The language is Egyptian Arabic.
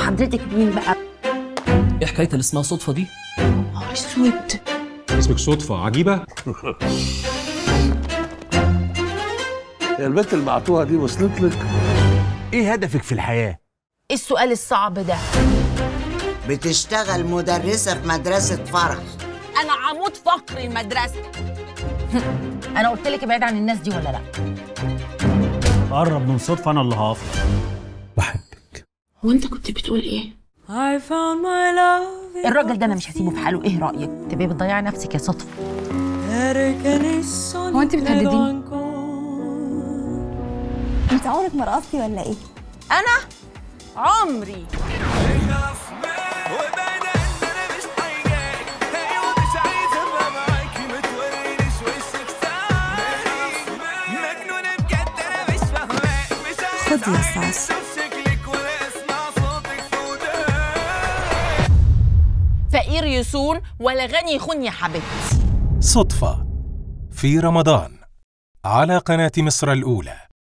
وحضرتك مين بقى ايه حكايه اللي اسمها صدفه دي نهار اسود اسمك صدفة عجيبة هي البنت اللي بعتوها دي وصلت لك ايه هدفك في الحياه ايه السؤال الصعب ده بتشتغل مدرسة في مدرسة فرح انا عمود فقر المدرسه انا قلت لك ابعد عن الناس دي ولا لا قرب من صدفه انا اللي هقف هو انت كنت بتقول ايه I found my love الراجل ده انا مش هسيبه في حاله ايه رايك تبقي بتضيعي نفسك يا صدفه هو انت بتهدديني انت عمرك ما رقصتي ولا ايه انا عمري خدي يا صاص فقير يصون ولا غني يخون يا حبيبتي صدفة في رمضان على قناة مصر الأولى